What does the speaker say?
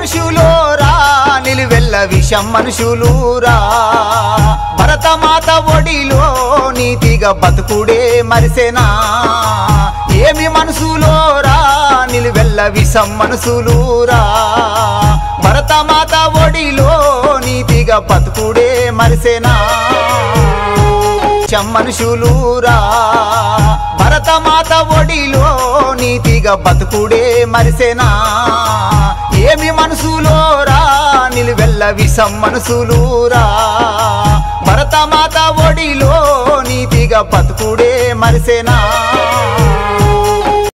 మనుషులోరా నిలువెల్ల విషం మనుషులురా భరతమాత ఒడిలో నీతిగా బతుకుడే మరిసెనా ఏమి మనసులోరా నిలువెల్ల విషం మనసులురా భరతమాత ఒడిలో నీతిగా బతుకుడే మరిసెనా మనుషులురా భరతమాత ఒడిలో నీతిగా బతుకుడే మరిసెనా ఏమి మనసులోరా నిలువెల్ల విషం మనసులురా భరతమాత ఒడిలో నీతిగా బతుకుడే మరిసెనా